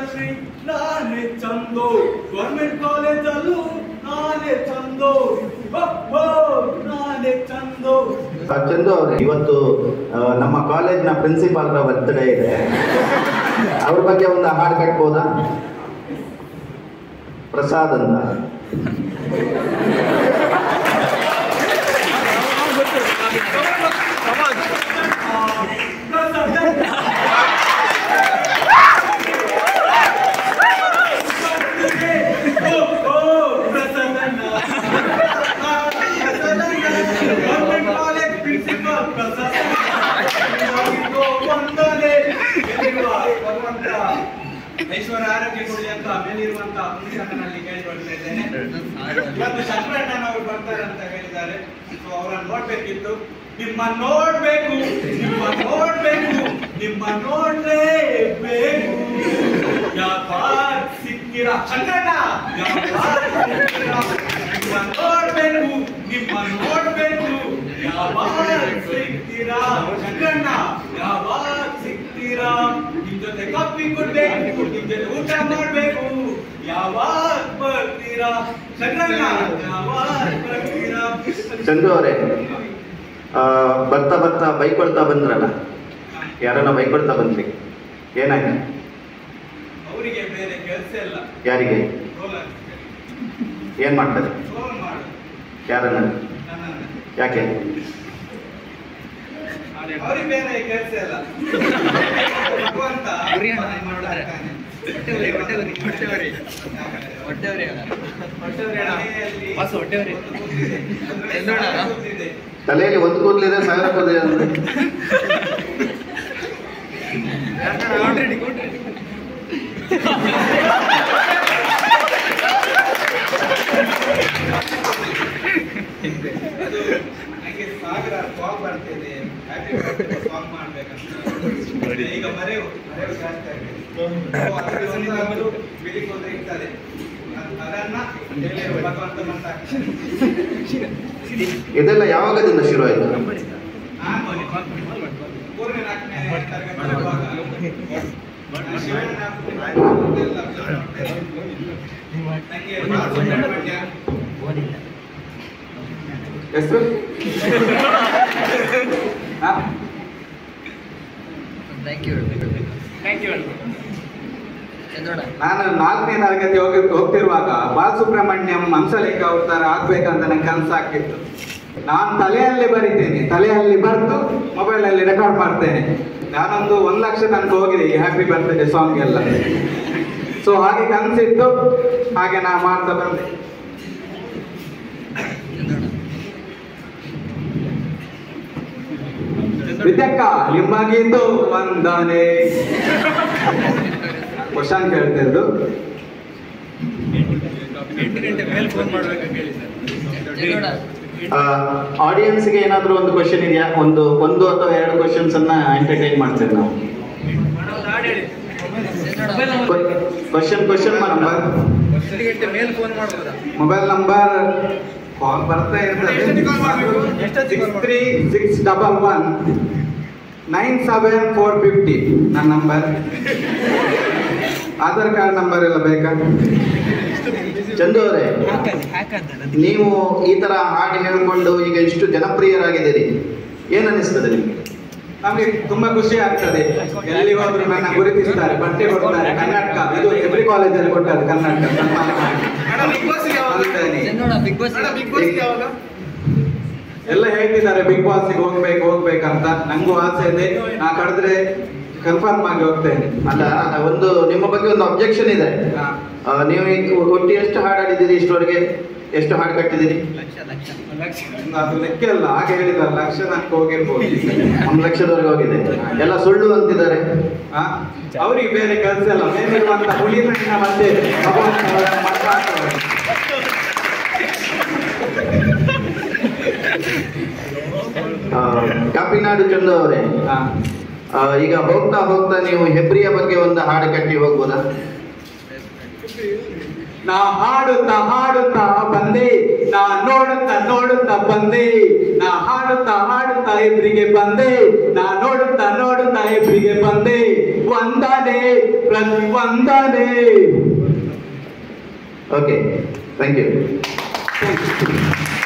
ಕಾಲೇಜಲ್ಲಿ ನಾನೇ ಚಂದು ಗೌರ್ಮೆಂಟ್ ಕಾಲೇಜಲ್ಲೂ ನಾನೇ ಚಂದು ಓ, ಓ, ನಾನೇ ಚಂದು ಆ, ಚಂದು ಅವ್ರೆ ಇವತ್ತು ಆ, ನಮ್ಮ ಕಾಲೇಜ್ನ ಪ್ರಿನ್ಸಿಪಾಲ್ರ ಬರ್ತ್ಡೇ ಇದೆ ಅವ್ರ ಬಗ್ಗೆ ಒಂದು ಹಾಡು ಕಟ್ಬೋದಾ ಪ್ರಸಾದ್ ಅಂತ ಐಶ್ವರ್ಯ ಆರೋಗ್ಯ ಕೊಡಿ ಅಂತ ಮೇಲಿರುವಂತ ಪುರುಷನಲ್ಲಿ ಕೇಳಿಕೊಳ್ತಾ ಇದ್ದೇನೆ ಇವತ್ತು ಶಂಕರಣ್ಣನವರು ಬರ್ತಾರೆ ಅಂತ ಹೇಳಿದ್ದಾರೆ ಸೊ ಅವರನ್ನು ನೋಡ್ಬೇಕಿತ್ತು ನಿಮ್ಮ ನೋಡ್ಬೇಕು ನಿಮ್ಮ ನೋಡ್ಬೇಕು ನಿಮ್ಮ ನೋಡ್ಲೇಬೇಕು ಯಾವಾಗ ಸಿಕ್ಕಿರ ಶಂಕರಣ್ಣ ಯಾವಾಗ ಸಿಕ್ಕಿರ ನಿಮ್ಮ ನೋಡ್ಬೇಕು ನಿಮ್ಮ ನೋಡ್ಬೇಕು ಯಾವಾಗ ಸಿಕ್ತೀರಾ ಶಂಕರಣ್ಣ ಯಾವಾಗ ಸಿಕ್ತೀರಾ ನಿಮ್ ಜೊತೆ ಕಾಫಿ ಕೊಡ್ಬೇಕು ನಿಮ್ ಜೊತೆ ಊಟ ಮಾಡ್ಬೇಕು ಯಾವಾಗ ಬರ್ತೀರಾ ಶಂಕರಣ್ಣ ಯಾವಾಗ ಬರ್ತೀರಾ ಚಂದು ಅವರೇ ಆ, ಬರ್ತಾ ಬರ್ತಾ ಬೈಕೊಳ್ತಾ ಬಂದ್ರಲ್ಲ ಯಾರನ್ನ ಬೈಕೊಳ್ತಾ ಬಂದ್ರಿ ಏನಾಯ್ತು ಅವರಿಗೆ ಬೇರೆ ಕೆಲಸ ಇಲ್ಲ ಯಾರಿಗೆ ರೋಲ್ ಏನ್ ಮಾಡ್ತಾರೆ ರೋಲ್ ಮಾಡು ಯಾರನ್ನ ನನ್ನನ್ನ ಯಾಕೆ ಅವ್ರಿಗೆ ಬೇರೆ ಕೆಲಸ ಇಲ್ಲ ಭಗವಂತ ಮಾಡ್ತಾ ಇರ್ತಾನೆ. ಮನೆಯಲ್ಲಿ ಒಂದು ಕೂತಿದೆ. ಅಂದ್ರೆ ಸಾವಿರ ಕೂತಿದೆ. ತಲೆಯಲ್ಲಿ ಒಂದು ಕೂದಲಿದೆ ಸಾವಿರ ಕೂದಲಿದೆ ಅಂದ್ರೆ ಅದು ನಂಗೆ ಸಾವಿರ ಸಾಂಗ್ ಬರ್ತಿದೆ ಹ್ಯಾಪಿ ಬರ್ತ್ಡೇ ಸಾಂಗ್ ಮಾಡ್ಬೇಕಂತ ಈಗ ಮರೆವು ಮರೆವು ಜಾಸ್ತಿ ಆಗಿದೆ So, ಅದಕ್ಕೆ ಒಂದಾದ್ರು ಬಿಳಿ ಕೂದಲು ಇರ್ತದೆ ಅದ್- ಅದನ್ನ ಹೇಳಿರುವ ಭಗವಂತ ಮಂತಾಗ್ತಾನೆ. ಇದೆಲ್ಲ ಯಾವಾಗದಿಂದ ಶುರು ಆಯ್ತು ನಾನು ಮೂರನೇ ನಾಲ್ಕನೇ ತರಗತಿ ಇರುವಾಗ ನಾನು ಶಿವಣ್ಣ ಇದೆಲ್ಲ ನಂಗೆ ಭಾಳ ಸುಬ್ರಹ್ಮಣ್ಯ ಹೆಸರು ನಾನು ನಾಲ್ಕನೇ ತರಗತಿ ಹೋಗಿ ಹೋಗ್ತಿರುವಾಗ ಬಾಲಸುಬ್ರಹ್ಮಣ್ಯಂ ಹಂಸಲೇಖ ಅವ್ರ ತರ ಆಗ್ಬೇಕಂತ ನಂಗೆ ಕನಸಾಗಿತ್ತು ನಾನು ತಲೆಯಲ್ಲಿ ಬರಿತೇನೆ ತಲೆಯಲ್ಲಿ ಬರೆದು ಮೊಬೈಲಲ್ಲಿ ರೆಕಾರ್ಡ್ ಮಾಡ್ತೇನೆ ನಾನೊಂದು ಒಂದು ಲಕ್ಷ ತನಕ ಹೋಗಿದೆ ಈ ಹ್ಯಾಪಿ ಬರ್ತ್ಡೇ ಸಾಂಗ್ ಎಲ್ಲ ಸೊ ಹಾಗೆ ಕನಸಿತ್ತು ಹಾಗೆ ನಾ ಮಾಡ್ತಾ ಬಂದೆ ವಿದ್ಯಕ್ಕ ನಿಮಗಿದು ವಂದನೆ ಕ್ವಶನ್ ಕೇಳ್ತಿದ್ದು ಆಡಿಯನ್ಸ್ಗೆ ಏನಾದರೂ ಒಂದು ಕ್ವಶನ್ ಇದೆಯಾ ಒಂದು ಒಂದು ಅಥವಾ ಎರಡು ಕ್ವಶನ್ಸ್ ಅನ್ನ ಎಂಟರ್ಟೈನ್ ಮಾಡ್ತೇವೆ ನಾವು ಕ್ವಶನ್ ಕ್ವಶನ್ ಮಾಡೋಣ ಮೊಬೈಲ್ ನಂಬರ್ ಕಾಲ್ ಬರ್ತಾ ಇರ್ತದೆ six three six double one nine seven four fifty ನನ್ನ ನಂಬರ್ ಆಧಾರ್ ಕಾರ್ಡ್ ನಂಬರ್ ಎಲ್ಲ ಬೇಕಾ ಚಂದು ಅವರೇ ನೀವು ಈ ತರ ಹಾಡು ಹೇಳ್ಕೊಂಡು ಈಗ ಇಷ್ಟು ಜನಪ್ರಿಯರಾಗಿದ್ದೀರಿ ಏನ್ ಅನಿಸ್ತದೆ ನಿಮ್ಗೆ ನಮಗೆ ತುಂಬಾ ಖುಷಿ ಆಗ್ತದೆ ಎಲ್ಲಿ ಹೋದ್ರು ನನ್ನ ಗುರುತಿಸ್ತಾರೆ ಬಟ್ಟೆ ಕೊಡ್ತಾರೆ ಕರ್ನಾಟಕ ಇದು ಎವ್ರಿ ಕಾಲೇಜಲ್ಲಿ ಕೊಟ್ಟದ್ದು ಕರ್ನಾಟಕ ಸನ್ಮಾನ ಮಾಡಿ. ಅಂತೇನೆ. ಎಲ್ಲ ಹೇಳ್ತಿದ್ದಾರೆ ಬಿಗ್ ಬಾಸ್ ಹೋಗ್ಬೇಕು ಹೋಗ್ಬೇಕಂತ ನಂಗೂ ಆಸೆ ಇದೆ ನಾ ಕರೆದ್ರೆ ಕನ್ಫರ್ಮ್ ಆಗಿ ಹೋಗ್ತೇನೆ ಅಲ್ಲ ಒಂದು ನಿಮ್ಮ ಬಗ್ಗೆ ಒಂದು ಅಬ್ಜೆಕ್ಷನ್ ಇದೆ ಹಾ. ಆ, ನೀವು ಈಗ ಒಟ್ಟು ಎಷ್ಟು ಹಾಡು ಹಾಡಿದ್ದೀರಿ ಇಷ್ಟವರೆಗೆ ಎಷ್ಟು ಹಾಡು ಕಟ್ಟಿದ್ದೀರಿ ಅದು ಲೆಕ್ಕ ಇಲ್ಲ ಹಾಗೆ ಹೇಳಿದ್ದಾರೆ ಲಕ್ಷ ತನಕ ಹೋಗಿರ್ಬೋದು ಒಂದು ಲಕ್ಷದವರೆಗೆ ಹೋಗಿದೆ ಎಲ್ಲ ಸುಳ್ಳು ಅಂತಿದ್ದಾರೆ ಆ? ಅವ್ರಿಗೆ ಬೇರೆ ಕೆಲಸ ಇಲ್ಲ ಮೇಲಿರುವಂತ ಹುಲಿ ಮಣ್ಣಿನ ಮಧ್ಯೆ ಭಗವಂತ ಅವರನ್ನ ಮಾತಾಡ್ತಾರೆ. ಆ, ಕಾಪಿನಾಡು ಚಂದು ಅವರೇ ಆ. ಆ, ಈಗ ಹೋಗ್ತಾ ಹೋಗ್ತಾ ನೀವು ಹೆಬ್ರಿಯ ಬಗ್ಗೆ ಒಂದು ಹಾಡು ಕಟ್ಟಿ ಹೋಗ್ಬೋದಾ ನಾ ಹಾಡುತ್ತಾ ಹಾಡುತ್ತಾ ಬಂದೆ ನಾ ನೋಡುತ್ತಾ ನೋಡುತ್ತಾ ಬಂದೆ ನಾ ಹಾಡುತ್ತಾ ಹಾಡುತ್ತಾ ಎಬ್ರಿಗೆ ಬಂದೆ ನಾ ನೋಡುತ್ತಾ ನೋಡುತ್ತಾ ಎಬ್ರಿಗೆ ಬಂದೆ ವಂದನೆ ಪ್ರತಿವಂದನೆ okay thank you Thank you.